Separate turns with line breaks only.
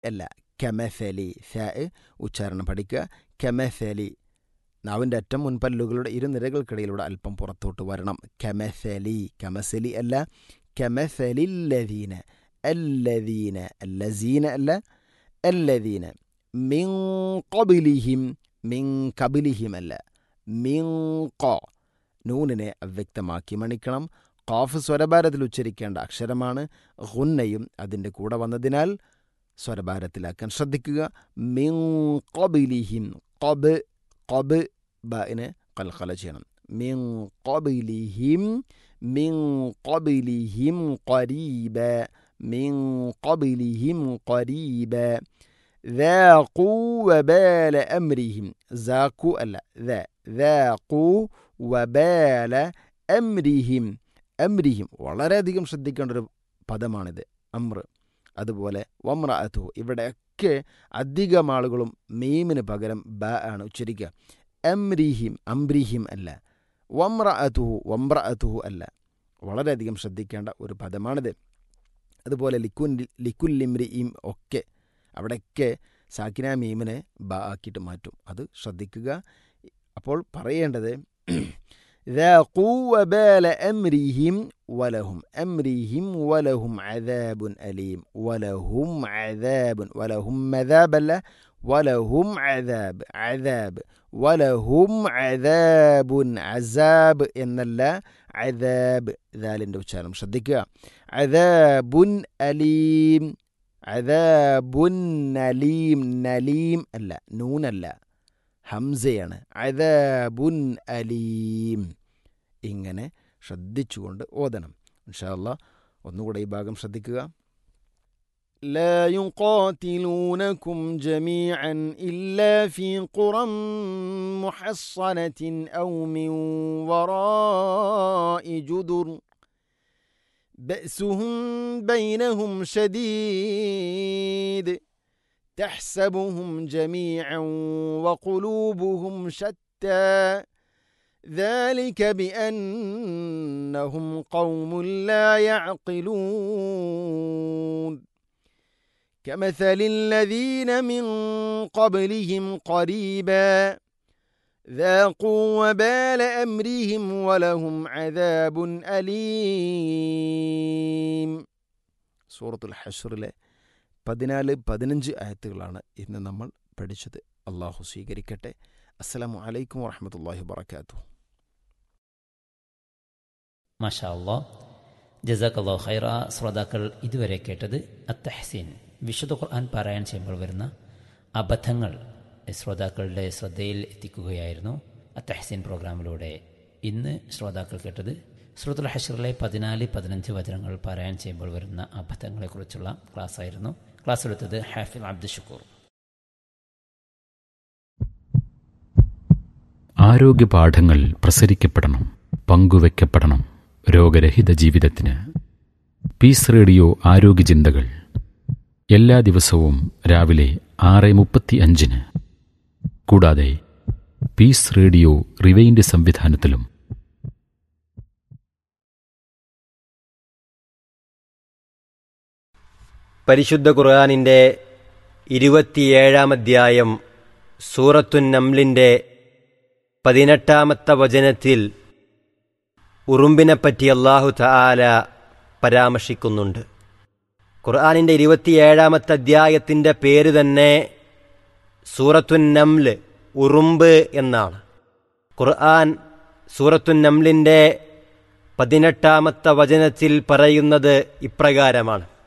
അല്ല കെമഫലി ഫ ഉച്ചാരണം പഠിക്കുക കെമഫലി നാവിൻ്റെ അറ്റം മുൻപല്ലുകളുടെ ഇരുനിരകൾക്കിടയിലൂടെ അല്പം പുറത്തോട്ട് വരണം കെമഫലി കമസലി അല്ല കെമഫലില്ലദീന അല്ലദീന അല്ലസീന അല്ല അല്ലദീന മിൻ ഖബിലിഹിം മിൻ കബിലിഹിം അല്ല മിൻ ഖ നൂനിനെ അവ്യക്തമാക്കി മണിക്കണം ഖാഫ് സ്വരഭാരത്തിൽ ഉച്ചരിക്കേണ്ട അക്ഷരമാണ് ഹുന്നയും അതിൻ്റെ കൂടെ വന്നതിനാൽ സ്വരഭാരത്തിലാക്കാൻ ശ്രദ്ധിക്കുക മിൻ ഖബിലിഹിം ഖബ് ഖബ് ബിനെ കൽഖല ചെയ്യണം മിൻ ഖബിലിഹിം മിൻ ഖബിലിഹിം ഖരീബ മിൻ ഖബിലിഹിം ഖരീബ ذاقوا وبال أمرهم ذاقوا ألا ذا ذاقوا وبال أمرهم അമ്രിഹിം വളരെയധികം ശ്രദ്ധിക്കേണ്ട ഒരു പദമാണിത് അമ്ര അതുപോലെ വമ്രഅത്തു ഇവിടെയൊക്കെ അധികം ആളുകളും മീമിന് പകരം ബ ആണ് ഉച്ചരിക്കുക അമ്രിഹിം അംബ്രിഹിം അല്ല വമ്രഅത്തുഹു വമ്രഅത്തുഹു അല്ല വളരെയധികം ശ്രദ്ധിക്കേണ്ട ഒരു പദമാണിത് അതുപോലെ ലിക്കുൻ ലിക്കുല്ലിമ്രിയും ഒക്കെ അവിടെയൊക്കെ സാക്കിന മീമിനെ ബ ആക്കിയിട്ട് മാറ്റും അത് ശ്രദ്ധിക്കുക അപ്പോൾ പറയേണ്ടത് ذاقوا وبال أمرهم ولهم أمرهم ولهم عذاب أليم ولهم عذاب ولهم مذاب لا ولهم عذاب عذاب ولهم عذاب عذاب إن الله عذاب ذال ഉച്ചാരണം ശ്രദ്ധിക്കുക عذاب أليم عذاب أليم نليم അല്ല നൂനല്ല ഹംസയാണ് അദാബുൻ അലീം ഇങ്ങനെ ശ്രദ്ധിച്ചുകൊണ്ട് ഓതണം ഇൻഷാല്ല ഒന്നുകൂടെ ഈ ഭാഗം ശ്രദ്ധിക്കുക لا يقاتلونكم جميعا إلا في قرى محصنة أو من وراء جدر بأسهم بينهم شديد تحسبهم جميعا وقلوبهم شتى ذلك بانهم قوم لا يعقلون كمثل الذين من قبلهم قريبا ذاقوا وبال امرهم ولهم عذاب اليم سوره الحشر له പതിനാല് പതിനഞ്ച് ആയത്തുകളാണ് ഇന്ന് നമ്മൾ പഠിച്ചത് അള്ളാഹു സ്വീകരിക്കട്ടെ അസ്സലാമു അലൈക്കും വറഹമത്തല്ലാഹി വബർക്കാത്തു
മാഷാ അള്ളാ ജസാഖല്ലോ ഹൈറ ശ്രോതാക്കൾ ഇതുവരെ കേട്ടത് അത്തഹസീൻ വിശുദ്ധ ഖുർആൻ പാരായണം ചെയ്യുമ്പോൾ വരുന്ന അബദ്ധങ്ങൾ ശ്രോതാക്കളുടെ ശ്രദ്ധയിൽ എത്തിക്കുകയായിരുന്നു അത്തഹസീൻ പ്രോഗ്രാമിലൂടെ ഇന്ന് ശ്രോതാക്കൾ കേട്ടത് സുഹൃത്തുൽ ഹഷറിലെ പതിനാല് പതിനഞ്ച് വചനങ്ങൾ പാരായണം ചെയ്യുമ്പോൾ വരുന്ന അബദ്ധങ്ങളെക്കുറിച്ചുള്ള ക്ലാസ് ആയിരുന്നു ക്ലാസ് എടുത്തത് ഹാഫിൽ അബ്ദുൽ ഷുക്കൂർ
ആരോഗ്യ പാഠങ്ങൾ പ്രസരിക്കപ്പെടണം പങ്കുവെക്കപ്പെടണം രോഗരഹിത ജീവിതത്തിന് പീസ് റേഡിയോ ആരോഗ്യ ചിന്തകൾ എല്ലാ ദിവസവും രാവിലെ ആറ് മുപ്പത്തി അഞ്ചിന് കൂടാതെ പീസ് റേഡിയോ റിവൈൻഡ് സംവിധാനത്തിലും
പരിശുദ്ധ ഖുർആാനിൻ്റെ ഇരുപത്തിയേഴാം അധ്യായം സൂറത്തുൻ നംലിൻ്റെ പതിനെട്ടാമത്തെ വചനത്തിൽ ഉറുമ്പിനെപ്പറ്റി അള്ളാഹു തആല പരാമർശിക്കുന്നുണ്ട് ഖുർആാനിൻ്റെ ഇരുപത്തിയേഴാമത്തെ അധ്യായത്തിൻ്റെ പേര് തന്നെ സൂറത്തുൻ നംല് ഉറുമ്പ് എന്നാണ് ഖുർആൻ സൂറത്തുൻ നംലിൻ്റെ പതിനെട്ടാമത്തെ വചനത്തിൽ പറയുന്നത് ഇപ്രകാരമാണ്